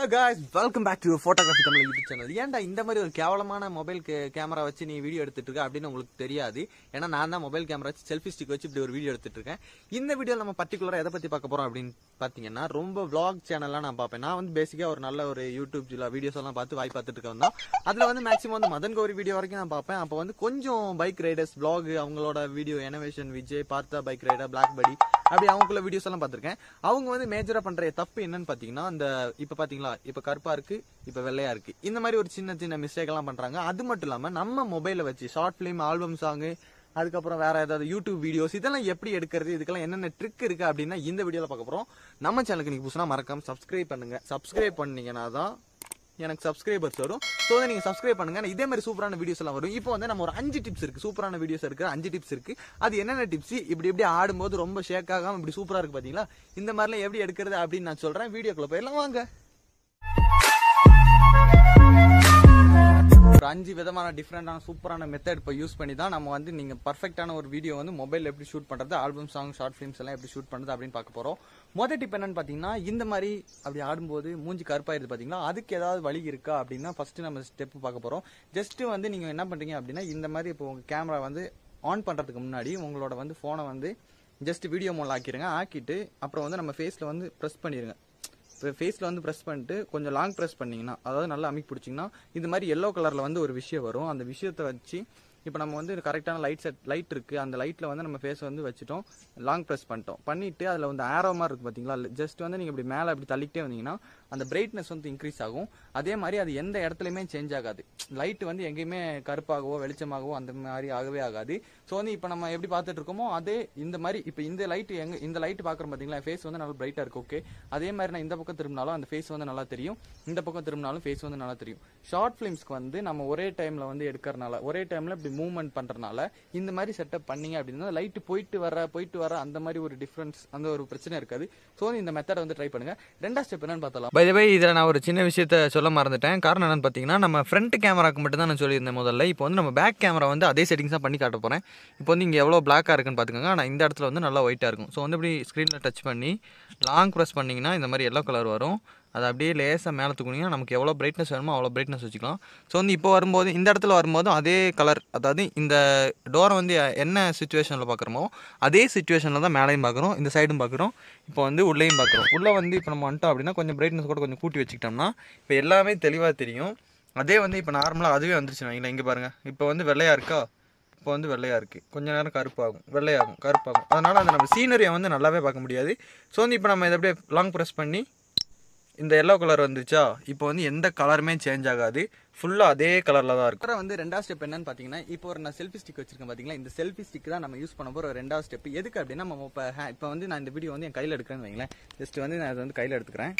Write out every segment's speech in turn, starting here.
guys welcome back to photography Tamil YouTube channel ஏன்டா இந்த மாதிரி ஒரு கேவலமான மொபைல் கேமரா வச்சு நீ வீடியோ எடுத்துட்டு இருக்க அப்படின்னு உங்களுக்கு தெரியாது ஏன்னா நான் தான் மொபைல் கேமரா வச்சு செல்ஃபி ஸ்டிக் வச்சு இப்படி ஒரு வீடியோ எடுத்துட்டு இருக்கேன் இந்த வீடியோ நம்ம பர்டிகுலரா எதை பத்தி பார்க்க போறோம் அப்படின்னு பாத்தீங்கன்னா ரொம்ப vlog சேனல்லாம் நான் பார்ப்பேன் நான் வந்து பேசிக்கா ஒரு நல்ல ஒரு யூடியூப் வீடியோஸ் எல்லாம் பார்த்து வாய் பார்த்துட்டு இருக்கேன் தான் அதுல வந்து மேக்ஸிமம் வந்து மதன் கௌரி வீடியோ வரைக்கும் நான் பார்ப்பேன் அப்போ வந்து கொஞ்சம் பைக் ரைடர்ஸ் vlog அவங்களோட வீடியோ எனவேஷன் விஜய் பார்த்தா பைக் ரைடர் பிளாக் படி அப்படி அவங்களுக்குள்ள வீடியோஸ் எல்லாம் பார்த்திருக்கேன் அவங்க வந்து மேஜரா பண்ற தப்பு என்னன்னு பாத்தீங்கன்னா அந்த இப்ப பாத்தீங்களா இப்ப கருப்பா இருக்கு இப்ப வெள்ளையா இருக்கு இந்த மாதிரி ஒரு சின்ன சின்ன மிஸ்டேக் எல்லாம் பண்றாங்க அது மட்டும் இல்லாம நம்ம மொபைல வச்சு ஷார்ட் பிலிம் ஆல்பம் சாங் அதுக்கப்புறம் வேற ஏதாவது யூடியூப் வீடியோஸ் இதெல்லாம் எப்படி எடுக்கிறது இதுக்கெல்லாம் என்னென்ன ட்ரிக் இருக்கு அப்படின்னா இந்த வீடியோல பார்க்க போறோம் நம்ம சேனலுக்கு நீங்க புதுசுனா மறக்காம சப்ஸ்கிரைப் பண்ணுங்க சப்ஸ்கிரைப் பண்ணீங்கன்னா தான் எனக்கு சப்ஸ்கிரைபர்ஸ் வரும் ஸோ வந்து நீங்க சப்ஸ்கிரைப் பண்ணுங்க நான் இதே மாதிரி சூப்பரான வீடியோஸ் எல்லாம் வரும் இப்போ வந்து நம்ம ஒரு அஞ்சு டிப்ஸ் இருக்கு சூப்பரான வீடியோஸ் இருக்கு அஞ்சு டிப்ஸ் இருக்கு அது என்னென்ன டிப்ஸ் இப்படி இப்படி ஆடும்போது ரொம்ப ஷேக் ஆகாம இப்படி சூப்பரா இருக்கு பாத்தீங்களா இந்த மாதிரிலாம் எப்படி எடுக்கிறது அப்படின்னு நான் சொல்றேன் வீடியோக்குள்ள போயிடலாம் வாங்க ஒரு அஞ்சு விதமான டிஃப்ரெண்டான சூப்பரான மெத்தட் இப்போ யூஸ் பண்ணி தான் நம்ம வந்து நீங்க பர்ஃபெக்டான ஒரு வீடியோ வந்து மொபைல் எப்படி ஷூட் பண்றது ஆல்பம் சாங் ஷார்ட் ஃபிலிம்ஸ் எல்லாம் எப்படி ஷூட் பண்றது அப்படின்னு பார்க்க போறோம் மொதல் டிப் என்னன்னு பாத்தீங்கன்னா இந்த மாதிரி அப்படி ஆடும்போது மூஞ்சி கருப்பாயிருது பாத்தீங்களா அதுக்கு ஏதாவது வழி இருக்கா அப்படின்னா ஃபர்ஸ்ட் நம்ம ஸ்டெப் பார்க்க போறோம் ஜஸ்ட் வந்து நீங்க என்ன பண்றீங்க அப்படின்னா இந்த மாதிரி இப்போ உங்க கேமரா வந்து ஆன் பண்றதுக்கு முன்னாடி உங்களோட வந்து போனை வந்து ஜஸ்ட் வீடியோ மோல் ஆக்கிருங்க ஆக்கிட்டு அப்புறம் வந்து நம்ம ஃபேஸ்ல வந்து ப்ரெஸ் பண்ணிருங்க இப்போ ஃபேஸில் வந்து ப்ரெஸ் பண்ணிட்டு கொஞ்சம் லாங் ப்ரெஸ் பண்ணீங்கன்னா அதாவது நல்லா அமைக்க பிடிச்சிங்கன்னா இந்த மாதிரி எல்லோ கலரில் வந்து ஒரு விஷயம் வரும் அந்த விஷயத்தை வச்சு இப்போ நம்ம வந்து கரெக்டான லைட் செட் லைட் இருக்குது அந்த லைட்டில் வந்து நம்ம ஃபேஸ் வந்து வச்சுட்டோம் லாங் ப்ரெஸ் பண்ணிட்டோம் பண்ணிட்டு அதில் வந்து ஆரோ மாதிரி இருக்குது பார்த்தீங்களா ஜஸ்ட் வந்து நீங்கள் இப்படி மேலே அப்படி தள்ளிக்கிட்டே வந்தீங்கன்னா அந்த பிரைட்னஸ் வந்து இன்க்ரீஸ் ஆகும் அதே மாதிரி அது எந்த இடத்துலையுமே சேஞ்ச் ஆகாது லைட் வந்து எங்கேயுமே கருப்பாகவோ வெளிச்சமாகவோ அந்த மாதிரி ஆகவே ஆகாது ஸோ வந்து இப்போ நம்ம எப்படி பார்த்துட்டு இருக்கோமோ அதே இந்த மாதிரி இப்போ இந்த லைட் எங்க இந்த லைட் பார்க்குறோம் பார்த்தீங்களா ஃபேஸ் வந்து நல்லா பிரைட்டாக இருக்கு ஓகே அதே மாதிரி நான் இந்த பக்கம் திரும்பினாலும் அந்த ஃபேஸ் வந்து நல்லா தெரியும் இந்த பக்கம் திரும்பினாலும் ஃபேஸ் வந்து நல்லா தெரியும் ஷார்ட் ஃபிலிம்ஸ்க்கு வந்து நம்ம ஒரே டைம்ல வந்து எடுக்கறனால ஒரே டைம்ல இப்படி மூவ்மெண்ட் பண்றதுனால இந்த மாதிரி செட்டப் பண்ணீங்க அப்படின்னா லைட் போயிட்டு வர போயிட்டு வர அந்த மாதிரி ஒரு டிஃபரன்ஸ் அந்த ஒரு பிரச்சனை இருக்காது ஸோ இந்த மெத்தடை வந்து ட்ரை பண்ணுங்க ரெண்டாவது ஸ்டெப் என்னன்னு பார்த்தலாம் பை பை இதில் நான் ஒரு சின்ன விஷயத்த சொல்ல மறந்துட்டேன் காரணம் என்னன்னு பார்த்தீங்கன்னா நம்ம ஃப்ரண்ட் கேமராக்கு மட்டும் தான் நான் சொல்லியிருந்தேன் முதல்ல இப்போ வந்து நம்ம பேக் கேமரா வந்து அதே செட்டிங்ஸ் தான் பண்ணி காட்ட போகிறேன் இப்போ வந்து இங்கே எவ்வளோ பிளாக்காக இருக்குன்னு பார்த்துக்கோங்க ஆனால் இந்த இடத்துல வந்து நல்லா ஒயிட்டாக இருக்கும் ஸோ வந்து இப்படி ஸ்க்ரீனில் டச் பண்ணி லாங் ப்ரெஸ் பண்ணிங்கன்னா இந்த மாதிரி எல்லோ கலர் வரும் அது அப்படியே லேசாக மேலே தூக்குனீங்கன்னா நமக்கு எவ்வளோ பிரைட்னஸ் வேணுமோ அவ்வளோ பிரைட்னஸ் வச்சுக்கலாம் ஸோ வந்து இப்போ வரும்போது இந்த இடத்துல வரும்போதும் அதே கலர் அதாவது இந்த டோரை வந்து என்ன சுச்சுவேஷனில் பார்க்குறோமோ அதே சுச்சுவேஷனில் தான் மேலேயும் பார்க்குறோம் இந்த சைடும் பார்க்குறோம் இப்போ வந்து உள்ளேயும் பார்க்குறோம் உள்ளே வந்து இப்போ நம்ம வந்துட்டோம் அப்படின்னா கொஞ்சம் பிரைட்னஸ் கூட கொஞ்சம் கூட்டி வச்சுக்கிட்டோம்னா இப்போ எல்லாமே தெளிவாக தெரியும் அதே வந்து இப்போ நார்மலாக அதுவே வந்துருச்சு வைங்களேன் இங்கே பாருங்கள் இப்போ வந்து வெள்ளையாக இருக்கா இப்போ வந்து வெள்ளையாக இருக்குது கொஞ்ச நேரம் கருப்பாகும் வெள்ளையாகும் கருப்பாகும் அதனால் அந்த நம்ம சீனரியை வந்து நல்லாவே பார்க்க முடியாது ஸோ வந்து இப்போ நம்ம இதை அப்படியே லாங் ப்ரெஸ் பண்ணி இந்த எல்லோ கலர் வந்துருச்சா இப்போ வந்து எந்த கலருமே சேஞ்ச் ஆகாது ஃபுல்லாக அதே கலரில் தான் இருக்கும் அப்புறம் வந்து ரெண்டாவது ஸ்டெப் என்னன்னு பார்த்தீங்கன்னா இப்போ ஒரு நான் செல்ஃபி ஸ்டிக் வச்சிருக்கேன் பார்த்தீங்களா இந்த செல்ஃபி ஸ்டிக் தான் நம்ம யூஸ் பண்ண போகிற ஒரு ரெண்டாவது ஸ்டெப் எதுக்கு அப்படின்னா நம்ம இப்போ இப்போ வந்து நான் இந்த வீடியோ வந்து என் கையில் எடுக்கிறேன்னு வைங்களேன் ஜஸ்ட் வந்து நான் அதை வந்து கையில் எடுத்துக்கிறேன்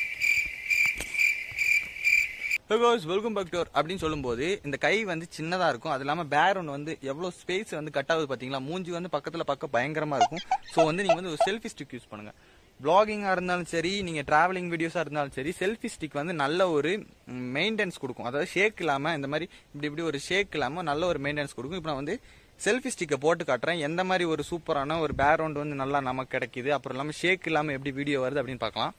வெல்கம் பேக் டோர் அப்படின்னு சொல்லும்போது இந்த கை வந்து சின்னதா இருக்கும் அது இல்லாம பேக்ரவுண்ட் வந்து எவ்வளவு ஸ்பேஸ் வந்து கட் ஆகுது பாத்தீங்களா மூஞ்சி வந்து பக்கத்துல பார்க்க பயங்கரமா இருக்கும் ஸோ வந்து நீங்க வந்து ஒரு செல்ஃபி ஸ்டிக் யூஸ் பண்ணுங்க பிளாகிங்கா இருந்தாலும் சரி நீங்க டிராவலிங் வீடியோஸா இருந்தாலும் சரி செல்ஃபி ஸ்டிக் வந்து நல்ல ஒரு மெயின்டெனன்ஸ் கொடுக்கும் அதாவது ஷேக் இல்லாம இந்த மாதிரி இப்படி இப்படி ஒரு ஷேக் இல்லாம நல்ல ஒரு மெயின்டெனன்ஸ் கொடுக்கும் இப்போ நான் வந்து செல்ஃபி ஸ்டிக்கை போட்டு காட்டுறேன் எந்த மாதிரி ஒரு சூப்பரான ஒரு பேக்ரவுண்ட் வந்து நல்லா நமக்கு கிடைக்குது அப்புறம் இல்லாம ஷேக் இல்லாம எப்படி வீடியோ வருது அப்படின்னு பார்க்கலாம்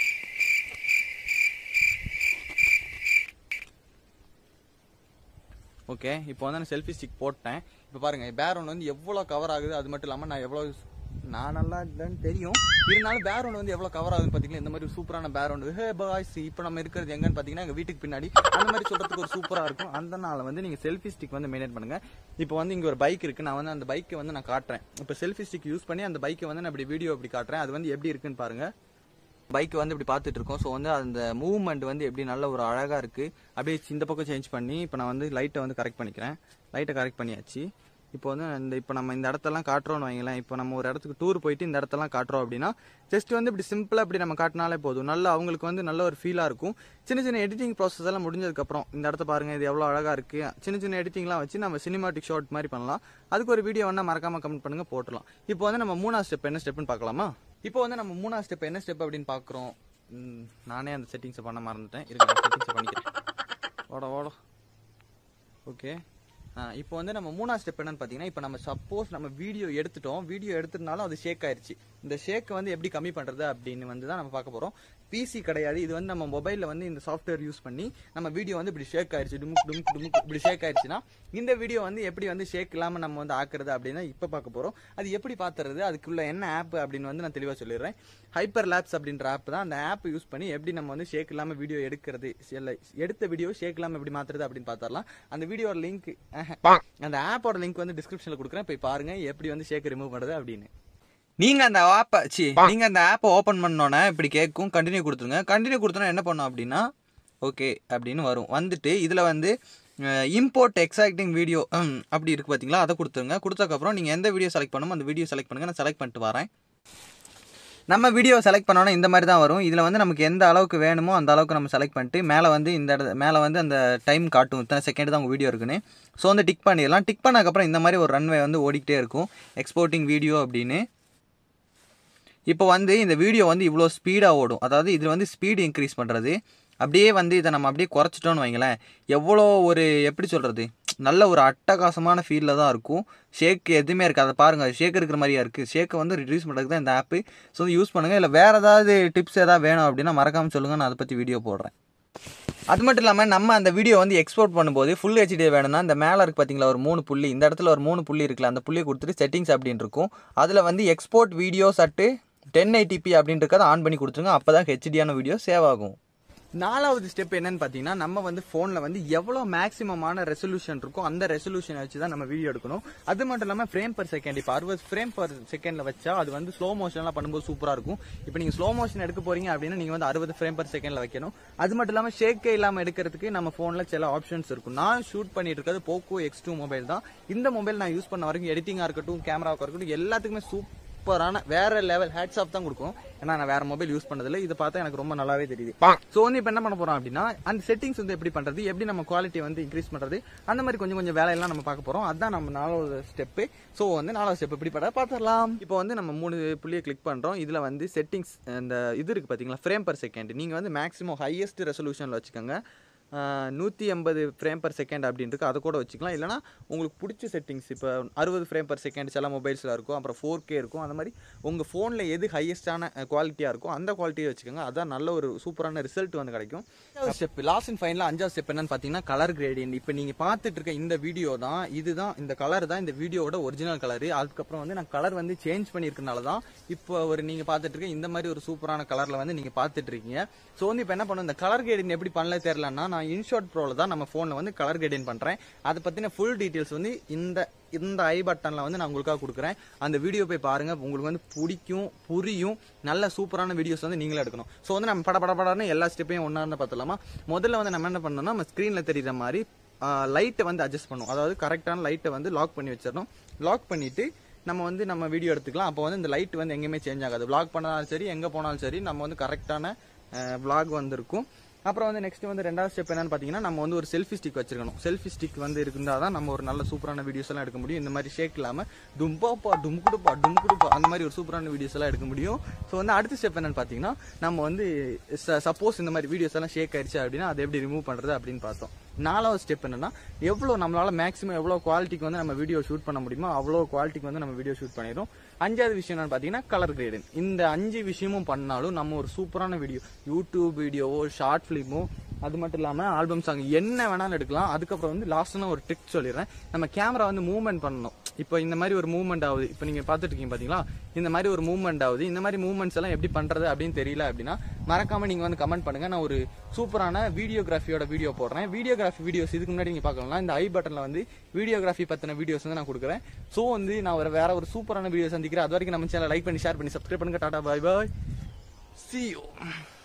ஓகே இப்போ வந்து நான் செல்ஃபி ஸ்டிக் போட்டேன் இப்போ பாருங்க பேக்ரவுண்ட் வந்து எவ்வளோ கவர் ஆகுது அது மட்டும் இல்லாமல் நான் எவ்வளோ நான் நல்லா இல்லைன்னு தெரியும் இருந்தாலும் பேக்ரவுண்ட் வந்து எவ்வளோ கவர் ஆகுதுன்னு பார்த்தீங்கன்னா இந்த மாதிரி சூப்பரான பேக்ரவுண்ட் ஹே பாய்ஸ் இப்போ நம்ம இருக்கிறது எங்கன்னு பார்த்தீங்கன்னா எங்கள் வீட்டுக்கு பின்னாடி அந்த மாதிரி சொல்றதுக்கு ஒரு சூப்பராக இருக்கும் அந்த நாள் வந்து நீங்கள் செல்ஃபி ஸ்டிக் வந்து மெயின்டைன் பண்ணுங்க இப்போ வந்து இங்கே ஒரு பைக் இருக்கு நான் வந்து அந்த பைக்கை வந்து நான் காட்டுறேன் இப்போ செல்ஃபி ஸ்டிக் யூஸ் பண்ணி அந்த பைக்கை வந்து நான் இப்படி வீடியோ அப்படி காட்டுறேன் அது வந்து எப்படி இருக்குன்னு பாருங்க பைக் வந்து இப்படி பார்த்துட்டு இருக்கோம் ஸோ வந்து அந்த மூவ்மெண்ட் வந்து எப்படி நல்ல ஒரு அழகா இருக்கு அப்படியே இந்த பக்கம் சேஞ்ச் பண்ணி இப்போ நான் வந்து லைட்டை வந்து கரெக்ட் பண்ணிக்கிறேன் லைட்டை கரெக்ட் பண்ணியாச்சு இப்போ வந்து இந்த இப்போ நம்ம இந்த இடத்தெல்லாம் காட்டுறோம்னு வைங்களேன் இப்போ நம்ம ஒரு இடத்துக்கு டூர் போயிட்டு இந்த இடத்தெல்லாம் காட்டுறோம் அப்படின்னா ஜஸ்ட் வந்து இப்படி சிம்பிளாக இப்படி நம்ம காட்டினாலே போதும் நல்ல அவங்களுக்கு வந்து நல்ல ஒரு ஃபீலாக இருக்கும் சின்ன சின்ன எடிட்டிங் ப்ராசஸ் எல்லாம் முடிஞ்சதுக்கப்புறம் இந்த இடத்த பாருங்க இது எவ்வளோ அழகாக இருக்கு சின்ன சின்ன எடிட்டிங்லாம் வச்சு நம்ம சினிமாட்டிக் ஷார்ட் மாதிரி பண்ணலாம் அதுக்கு ஒரு வீடியோ வேணா மறக்காம கமெண்ட் பண்ணுங்க போட்டலாம் இப்போ வந்து நம்ம மூணாவது ஸ்டெப் என்ன ஸ்டெப்னு பார்க்கலாமா இப்போ வந்து நம்ம மூணாவது ஸ்டெப் என்ன ஸ்டெப் அப்படின்னு பார்க்குறோம் ம், நானே அந்த செட்டிங்ஸை பண்ண மறந்துட்டேன் இருக்கு செட்டிங்ஸை பண்ணிக்கிறேன் ஓட ஓட ஓகே இப்போ வந்து நம்ம மூணாவது ஸ்டெப் என்னன்னு பார்த்தீங்கன்னா இப்போ நம்ம சப்போஸ் நம்ம வீடியோ எடுத்துட்டோம் வீடியோ எடுத்துனாலும் அது ஷேக் ஆயிருச்சு இந்த ஷேக் வந்து எப்படி கம்மி பண்றது அப்படின்னு வந்து தான் நம்ம பார்க்க போறோம் பிசி கிடையாது இது வந்து நம்ம மொபைல்ல வந்து இந்த சாஃப்ட்வேர் யூஸ் பண்ணி நம்ம வீடியோ வந்து இப்படி ஷேக் ஆயிருச்சு டுமுக் டுமுக் டுமுக் இப்படி ஷேக் ஆயிருச்சுன்னா இந்த வீடியோ வந்து எப்படி வந்து ஷேக் இல்லாம நம்ம வந்து ஆக்குறது அப்படின்னு இப்ப பார்க்க போறோம் அது எப்படி பாத்துறது அதுக்குள்ள என்ன ஆப் அப்படின்னு வந்து நான் தெளிவா சொல்லிடுறேன் ஹைப்பர் லேப்ஸ் அப்படின்ற ஆப் தான் அந்த ஆப் யூஸ் பண்ணி எப்படி நம்ம வந்து ஷேக் இல்லாம வீடியோ எடுக்கிறது இல்ல எடுத்த வீடியோ ஷேக் இல்லாம எப்படி மாத்துறது அப்படின்னு பார்த்தரலாம் அந்த வீடியோட லிங்க் அந்த ஆப்போட லிங்க் வந்து டிஸ்கிரிப்ஷன்ல கொடுக்குறேன் போய் பாருங்க எப்படி வந்து ஷேக் ரிமூவ் பண்றது அப்படின்னு நீங்கள் அந்த ஆப்பை சி நீங்கள் அந்த ஆப்பை ஓப்பன் பண்ணோன்னே இப்படி கேட்கும் கண்டினியூ கொடுத்துருங்க கண்டினியூ கொடுத்தோன்னா என்ன பண்ணோம் அப்படின்னா ஓகே அப்படின்னு வரும் வந்துட்டு இதில் வந்து இம்போர்ட் எக்ஸாக்டிங் வீடியோ அப்படி இருக்குது பார்த்தீங்களா அதை கொடுத்துருங்க கொடுத்ததுக்கப்புறம் நீங்கள் எந்த வீடியோ செலக்ட் பண்ணுமோ அந்த வீடியோ செலக்ட் பண்ணுங்கள் நான் செலக்ட் பண்ணிட்டு வரேன் நம்ம வீடியோ செலக்ட் பண்ணோன்னா இந்த மாதிரி தான் வரும் இதில் வந்து நமக்கு எந்த அளவுக்கு வேணுமோ அந்த அளவுக்கு நம்ம செலக்ட் பண்ணிட்டு மேலே வந்து இந்த இடத்து மேலே வந்து அந்த டைம் காட்டும் இத்தனை செகண்ட் தான் உங்கள் வீடியோ இருக்குன்னு ஸோ வந்து டிக் பண்ணிடலாம் டிக் பண்ணதுக்கப்புறம் இந்த மாதிரி ஒரு ரன்வே வந்து ஓடிக்கிட்டே இருக்கும் எக்ஸ்போர்ட்டிங் வீடியோ அப்படின்னு இப்போ வந்து இந்த வீடியோ வந்து இவ்வளோ ஸ்பீடாக ஓடும் அதாவது இதில் வந்து ஸ்பீடு இன்க்ரீஸ் பண்ணுறது அப்படியே வந்து இதை நம்ம அப்படியே குறைச்சிட்டோன்னு வைங்களேன் எவ்வளோ ஒரு எப்படி சொல்கிறது நல்ல ஒரு அட்டகாசமான ஃபீலில் தான் இருக்கும் ஷேக் எதுவுமே இருக்காது அதை பாருங்கள் ஷேக் இருக்கிற மாதிரியா இருக்குது ஷேக்கை வந்து ரிடியூஸ் பண்ணுறதுக்கு தான் இந்த ஆப்பு ஸோ யூஸ் பண்ணுங்கள் இல்லை வேறு ஏதாவது டிப்ஸ் ஏதாவது வேணும் அப்படின்னா மறக்காமல் சொல்லுங்கள் நான் அதை பற்றி வீடியோ போடுறேன் அது மட்டும் இல்லாமல் நம்ம அந்த வீடியோ வந்து எக்ஸ்போர்ட் பண்ணும்போது ஃபுல் ஹெச்டி வேணும்னா இந்த மேலே இருக்கு பார்த்தீங்களா ஒரு மூணு புள்ளி இந்த இடத்துல ஒரு மூணு புள்ளி இருக்குல்ல அந்த புள்ளியை கொடுத்துட்டு செட்டிங்ஸ் அப்படின்னு இருக்கும் அதில் வந்து export videos at ten eighty p அப்படின்றத ஆன் பண்ணி கொடுத்துருங்க அப்போ தான் ஹெச்டியான வீடியோ சேவ் ஆகும் நாலாவது ஸ்டெப் என்னன்னு பார்த்தீங்கன்னா நம்ம வந்து ஃபோனில் வந்து எவ்வளோ மேக்ஸிமமான ரெசல்யூஷன் இருக்கோ அந்த ரெசல்யூஷனை வச்சு தான் நம்ம வீடியோ எடுக்கணும் அது மட்டும் இல்லாமல் ஃப்ரேம் பர் செகண்ட் இப்போ அறுபது ஃப்ரேம் பர் செகண்டில் வச்சா அது வந்து ஸ்லோ மோஷன்லாம் பண்ணும்போது சூப்பராக இருக்கும் இப்போ நீங்கள் ஸ்லோ மோஷன் எடுக்க போறீங்க அப்படின்னா நீங்கள் வந்து அறுபது ஃப்ரேம் பர் செகண்டில் வைக்கணும் அது மட்டும் இல்லாமல் ஷேக்கே இல்லாமல் எடுக்கிறதுக்கு நம்ம ஃபோனில் சில ஆப்ஷன்ஸ் இருக்கும் நான் ஷூட் பண்ணிட்டு இருக்கிறது போக்கோ எக்ஸ் டூ மொபைல் தான் இந்த மொபைல் நான் யூஸ் பண்ண வரைக்கும் எடிட்டிங்காக இருக்கட்டும் கேமராவாக இருக்கட்டும் எல்லாத்துக்குமே சூப்பர் சூப்பரான வேற லெவல் ஹேட்ஸ் ஆஃப் தான் கொடுக்கும் ஏன்னா நான் வேற மொபைல் யூஸ் பண்ணதில்ல இதை பார்த்தா எனக்கு ரொம்ப நல்லாவே தெரியுது ஸோ வந்து இப்போ என்ன பண்ண போறோம் அப்படின்னா அந்த செட்டிங்ஸ் வந்து எப்படி பண்றது எப்படி நம்ம குவாலிட்டி வந்து இன்க்ரீஸ் பண்றது அந்த மாதிரி கொஞ்சம் கொஞ்சம் வேலையெல்லாம் நம்ம பார்க்க போறோம் அதான் நம்ம நாலாவது ஸ்டெப்பு ஸோ வந்து நாலாவது ஸ்டெப் எப்படி பண்ண பார்த்துடலாம் இப்போ வந்து நம்ம மூணு புள்ளியை கிளிக் பண்றோம் இதுல வந்து செட்டிங்ஸ் இந்த இது இருக்கு பாத்தீங்களா ஃப்ரேம் பர் செகண்ட் நீங்க வந்து மேக்ஸிமம் ஹையஸ்ட் ரெசல்யூஷன்ல வச்சுக்கோங்க நூற்றி எண்பது ஃப்ரேம் பர் செகண்ட் அப்படின்ட்டு அதை கூட வச்சுக்கலாம் இல்லைனா உங்களுக்கு பிடிச்ச செட்டிங்ஸ் இப்போ அறுபது ஃப்ரேம் பர் செகண்ட் சில மொபைல்ஸில் இருக்கும் அப்புறம் ஃபோர் கே இருக்கும் அந்த மாதிரி உங்கள் ஃபோனில் எது ஹையஸ்டான குவாலிட்டியாக இருக்கோ அந்த குவாலிட்டியை வச்சுக்கோங்க அதான் நல்ல ஒரு சூப்பரான ரிசல்ட் வந்து கிடைக்கும் ஸ்டெப் லாஸ்ட் அண்ட் ஃபைனல் அஞ்சாவது ஸ்டெப் என்னன்னு பார்த்தீங்கன்னா கலர் கிரேடியன்ட் இப்போ நீங்கள் பார்த்துட்டு இருக்க இந்த வீடியோ தான் இதுதான் இந்த கலர் தான் இந்த வீடியோவோட ஒரிஜினல் கலர் அதுக்கப்புறம் வந்து நான் கலர் வந்து சேஞ்ச் பண்ணியிருக்கனால தான் இப்போ ஒரு நீங்கள் பார்த்துட்டு இருக்க இந்த மாதிரி ஒரு சூப்பரான கலரில் வந்து நீங்கள் பார்த்துட்டு இருக்கீங்க ஸோ வந்து இப்போ என்ன பண்ணும் இந்த கலர் கிரேடியன்ட் எப்படி பண்ணல தெரியலன்னா நான் இன்ஷாட் ப்ரோவில் தான் நம்ம ஃபோனில் வந்து கலர் கிரேடியன்ட் பண்ணுறேன் அதை பற்றின ஃபுல் டீட்டெயில்ஸ் வந்து இந்த இந்த ஐ பட்டனில் வந்து நான் உங்களுக்காக கொடுக்குறேன் அந்த வீடியோ போய் பாருங்க உங்களுக்கு வந்து பிடிக்கும் புரியும் நல்ல சூப்பரான வீடியோஸ் வந்து நீங்களே எடுக்கணும் ஸோ வந்து நம்ம பட பட படன்னு எல்லா ஸ்டெப்பையும் ஒன்றா இருந்து பார்த்துலாமா முதல்ல வந்து நம்ம என்ன பண்ணோம்னா நம்ம ஸ்க்ரீனில் தெரியுற மாதிரி லைட்டை வந்து அட்ஜஸ்ட் பண்ணும் அதாவது கரெக்டான லைட்டை வந்து லாக் பண்ணி வச்சிடணும் லாக் பண்ணிட்டு நம்ம வந்து நம்ம வீடியோ எடுத்துக்கலாம் அப்போ வந்து இந்த லைட் வந்து எங்கேயுமே சேஞ்ச் ஆகாது vlog பண்ணாலும் சரி எங்கே போனாலும் சரி நம்ம வந்து கரெக்டான vlog வந்திருக்கும் அப்புறம் வந்து நெக்ஸ்ட் வந்து ரெண்டாவது ஸ்டெப் என்னன்னு பார்த்தீங்கன்னா நம்ம வந்து ஒரு செல்ஃபி ஸ்டிக் வச்சிருக்கணும் செல்ஃபி ஸ்டிக் வந்து இருந்தால் தான் நம்ம ஒரு நல்ல சூப்பரான வீடியோஸ் எல்லாம் எடுக்க முடியும் இந்த மாதிரி ஷேக் இல்லாமல் டும்பாப்பா டும்குடுப்பா டும்குடுப்பா அந்த மாதிரி ஒரு சூப்பரான வீடியோஸ் எல்லாம் எடுக்க முடியும் ஸோ வந்து அடுத்த ஸ்டெப் என்னன்னு பார்த்தீங்கன்னா நம்ம வந்து சப்போஸ் இந்த மாதிரி வீடியோஸ் எல்லாம் ஷேக் ஆயிடுச்சு அப்படின்னா அதை எப்படி ரிமூவ் பண்ணுறது அப்படின்னு பார்த்தோம் நாலாவது ஸ்டெப் என்னன்னா எவ்வளோ நம்மளால மேக்ஸிமம் எவ்வளோ குவாலிட்டிக்கு வந்து நம்ம வீடியோ ஷூட் பண்ண முடியுமோ அவ்வளோ குவாலிட்டிக்கு வந்து நம்ம வீடியோ ஷூட் பண்ணிடும் அஞ்சாவது விஷயம் என்னன்னு பார்த்தீங்கன்னா கலர் கிரேடிங் இந்த அஞ்சு விஷயமும் பண்ணாலும் நம்ம ஒரு சூப்பரான வீடியோ யூடியூப் வீடியோவோ ஷார்ட் ஃபிலிமோ அது மட்டும் இல்லாமல் ஆல்பம் சாங் என்ன வேணாலும் எடுக்கலாம் அதுக்கப்புறம் வந்து லாஸ்ட்டான ஒரு ட்ரிக் சொல்லிடுறேன் நம்ம கேமரா வந்து மூவ்மெண்ட் பண்ணணும் இப்போ இந்த மாதிரி ஒரு மூவ்மெண்ட் ஆகுது இப்போ நீங்கள் பார்த்துட்டு இருக்கீங்க பார்த்தீங்களா இந்த மாதிரி ஒரு மூவ்மெண்ட் ஆகுது இந்த மாதிரி மூவ்மெண்ட்ஸ் எல்லாம் எப்படி பண்ணுறது அப்படின்னு தெரியல அப்படின்னா மறக்காம நீங்கள் வந்து கமெண்ட் பண்ணுங்க நான் ஒரு சூப்பரான வீடியோகிராஃபியோட வீடியோ போடுறேன் வீடியோகிராஃபி வீடியோஸ் இதுக்கு முன்னாடி நீங்கள் பார்க்கலாம் இந்த ஐ பட்டனில் வந்து வீடியோகிராஃபி பற்றின வீடியோஸ் வந்து நான் கொடுக்குறேன் ஸோ வந்து நான் ஒரு வேற ஒரு சூப்பரான வீடியோ சந்திக்கிறேன் அது வரைக்கும் நம்ம சேனல் லைக் பண்ணி ஷேர் பண்ணி சப்ஸ்கிரைப் பண்ணுங்க tata bye bye see you